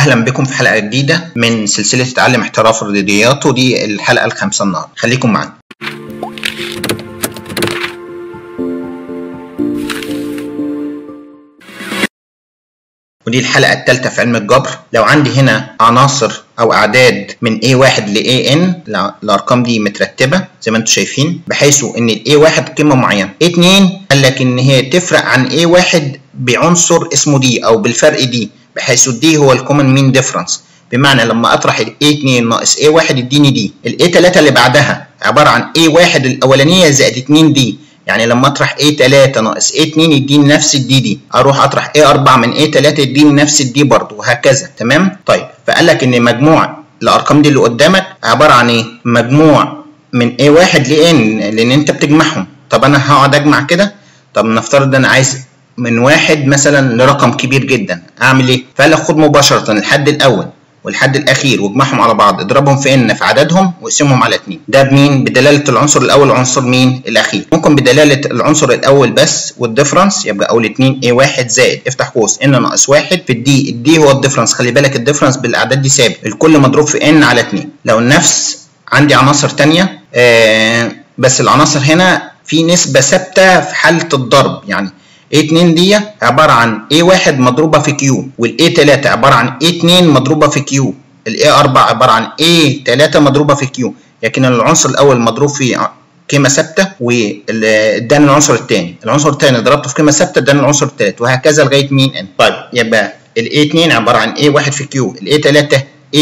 اهلا بكم في حلقه جديده من سلسله تعلم احتراف الرياضيات ودي الحلقه الخامسه النهارده خليكم معانا ودي الحلقة الثالثة في علم الجبر لو عندي هنا عناصر أو أعداد من A1 ل AN الأرقام دي مترتبة زي ما أنتم شايفين بحيث إن ال A1 قيمة معينة A2 قال لك إن هي تفرق عن A1 بعنصر اسمه دي أو بالفرق دي بحيث دي هو الكومن مين ديفرنس بمعنى لما أطرح ال A2 ناقص A1 يديني دي ال A3 اللي بعدها عبارة عن A1 الأولانية زائد 2 دي يعني لما اطرح A3 ناقص A2 يديني نفس الدي دي اروح اطرح A4 من A3 يديني نفس الدي برضه وهكذا تمام طيب فقال لك ان مجموع الارقام دي اللي قدامك عباره عن ايه مجموع من A1 ل N لان انت بتجمعهم طب انا هقعد اجمع كده طب نفترض انا عايز من واحد مثلا لرقم كبير جدا اعمل ايه فقال لك خد مباشره الحد الاول والحد الاخير واجمعهم على بعض اضربهم في ان في عددهم واقسمهم على 2 ده بمين بدلاله العنصر الاول وعنصر مين الاخير ممكن بدلاله العنصر الاول بس والديفرنس يبقى اول 2 a1 زائد افتح قوس ان ناقص 1 في الدي الدي هو الديفرنس خلي بالك الديفرنس بالاعداد دي ثابت الكل مضروب في ان على 2 لو النفس عندي عناصر ثانيه آه بس العناصر هنا في نسبه ثابته في حاله الضرب يعني A2 دي عبارة عن A1 مضروبة في Q وال A3 عبارة عن A2 مضروبة في Q ال A4 عبارة عن A3 مضروبة في Q لكن العنصر الأول مضروب في قيمة ثابتة واداني العنصر الثاني العنصر الثاني ضربته في قيمة ثابتة اداني العنصر الثالث وهكذا لغاية مين N طيب يبقى ال A2 عبارة عن A1 في Q ال A3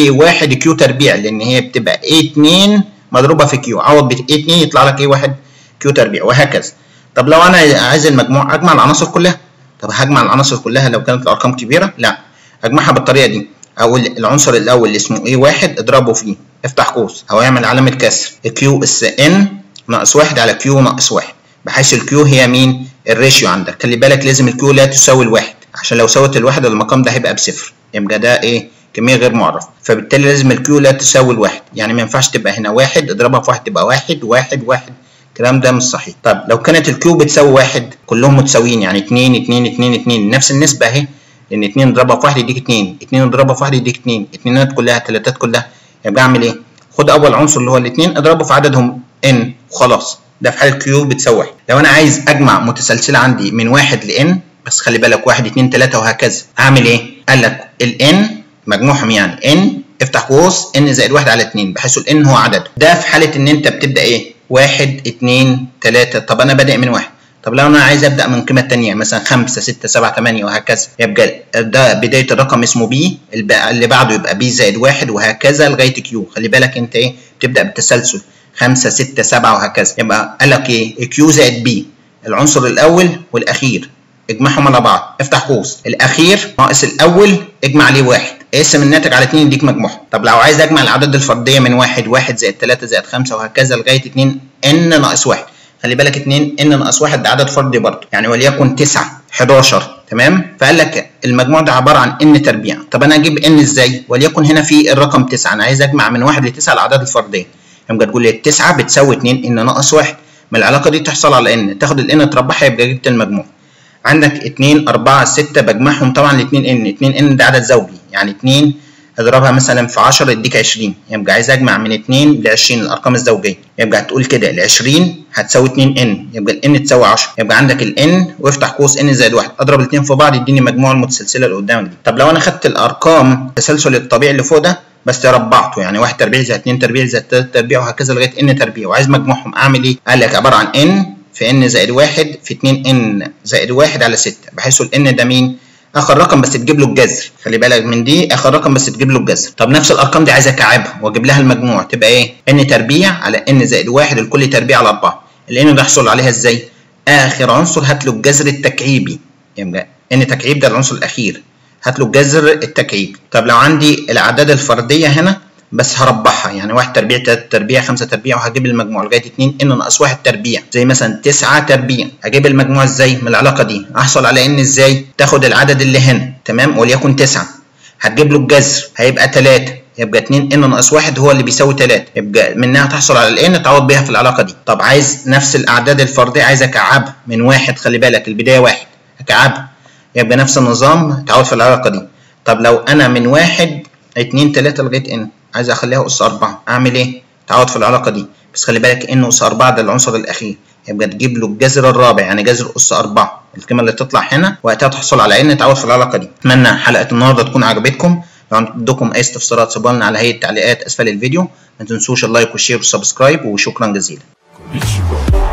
A1 Q تربيع لأن هي بتبقى A2 مضروبة في Q عوض ب A2 يطلع لك A1 Q تربيع وهكذا طب لو انا عايز المجموع اجمع العناصر كلها طب هجمع العناصر كلها لو كانت الارقام كبيره لا اجمعها بالطريقه دي او العنصر الاول اللي اسمه A1 اضربه فيه افتح قوس او اعمل علامه كسر Q اس N ناقص 1 على Q ناقص 1 بحيث الكيو هي مين الريشيو عندك خلي بالك لازم الكيو لا تساوي الواحد عشان لو ساوت الواحد المقام ده هيبقى بصفر يبقى ده ايه كميه غير معرفه فبالتالي لازم الكيو لا تساوي الواحد يعني ما ينفعش تبقى هنا واحد اضربها في واحد تبقى واحد واحد واحد الكلام ده مش صحيح طب لو كانت الكيو بتساوي واحد كلهم متساويين يعني 2 2 2 2 نفس النسبه اهي لان 2 اضربها في واحد يديك 2 2 اضربها في واحد يديك 2 اتنينات كلها تلاتات كلها يبقى اعمل ايه خد اول عنصر اللي هو الاثنين اضربه في عددهم ان وخلاص ده في حاله كيو بتساوي واحد لو انا عايز اجمع متسلسله عندي من واحد لان بس خلي بالك واحد اتنين تلاته وهكذا اعمل ايه قال لك الان مجموعهم يعني ان افتح قوس ان زائد واحد على اتنين بحيث الان هو عدده ده في حاله ان انت بتبدا ايه واحد اتنين تلاتة طب أنا بادئ من واحد طب لو أنا عايز أبدأ من قيمة تانية مثلا خمسة ستة سبعة تمانية وهكذا يبقى ده بداية الرقم اسمه بي اللي بعده يبقى بي زائد واحد وهكذا لغاية كيو خلي بالك أنت إيه بتبدأ بالتسلسل خمسة ستة سبعة وهكذا يبقى قال لك إيه كيو زائد بي العنصر الأول والأخير اجمعهم على بعض افتح قوس الأخير ناقص الأول اجمع عليه واحد اقسم الناتج على 2 يديك مجموعهم طب لو عايز اجمع الاعداد الفرديه من 1 1 زائد 3 زائد 5 وهكذا لغايه 2 ان ناقص 1 خلي بالك 2 ان ناقص 1 ده عدد فردي برضه يعني وليكن 9 11 تمام فقال لك المجموع ده عباره عن ان تربيع طب انا اجيب ان ازاي وليكن هنا في الرقم 9 انا عايز اجمع من 1 ل 9 الاعداد الفرديه يبقى تقول لي 9 بتساوي 2 ان ناقص 1 ما العلاقه دي تحصل على ان تاخد الان تربحها يبقى جبت المجموع عندك 2 4 6 بجمعهم طبعا ل 2 ان 2 ان ده عدد زوجي يعني 2 اضربها مثلا في 10 يديك 20 يبقى عايز اجمع من 2 ل 20 الارقام الزوجيه يبقى هتقول كده ال 20 هتساوي 2 ان يبقى ال ان تساوي 10 يبقى عندك ال ان وافتح قوس ان زائد 1 اضرب الاثنين في بعض يديني مجموع المتسلسله اللي قدامك دي طب لو انا خدت الارقام التسلسل الطبيعي اللي فوق ده بس ربعته يعني 1 تربيع زائد 2 تربيع زائد 3 تربيع وهكذا لغايه ان تربيع وعايز مجموعهم اعمل ايه؟ قال لك عباره عن ان في ان زائد 1 في 2 ان زائد 1 على 6 بحيث الان ده مين؟ اخر رقم بس تجيب له الجذر خلي بالك من دي اخر رقم بس تجيب له الجذر طب نفس الارقام دي عايز اكعبها واجيب لها المجموع تبقى ايه ان تربيع على ان زائد واحد الكل تربيع على 4 الان ده احصل عليها ازاي اخر عنصر هات له الجذر التكعيبي يبقى ان تكعيب ده العنصر الاخير هات له الجذر التكعيبي طب لو عندي الاعداد الفرديه هنا بس هربعها يعني 1 تربيع 3 تربيع 5 تربيع وهجيب المجموع لغايه 2 ان ناقص 1 تربيع زي مثلا 9 تربيع اجيب المجموع ازاي من العلاقه دي احصل على ان ازاي تاخد العدد اللي هنا تمام وليكن 9 هتجيب له الجذر هيبقى 3 يبقى 2 ان ناقص 1 هو اللي بيساوي 3 يبقى منها تحصل على الان تعوض بيها في العلاقه دي طب عايز نفس الاعداد الفرديه عايز اكعبها من واحد خلي بالك البدايه واحد اكعبها يبقى نفس النظام تعوض في العلاقه دي طب لو انا من واحد اتنين تلاتة لغاية ان عايز اخليها اس اربعة اعمل ايه؟ تعوض في العلاقة دي بس خلي بالك ان اس اربعة ده العنصر الاخير يبقى تجيب له الجذر الرابع يعني جذر اس اربعة القيمة اللي تطلع هنا وقتها تحصل على ان تعوض في العلاقة دي اتمنى حلقة النهاردة تكون عجبتكم لو عندكم اي استفسارات سيبوها لنا على هيئة التعليقات اسفل الفيديو ما تنسوش اللايك والشير والسبسكرايب وشكرا جزيلا Ichigo.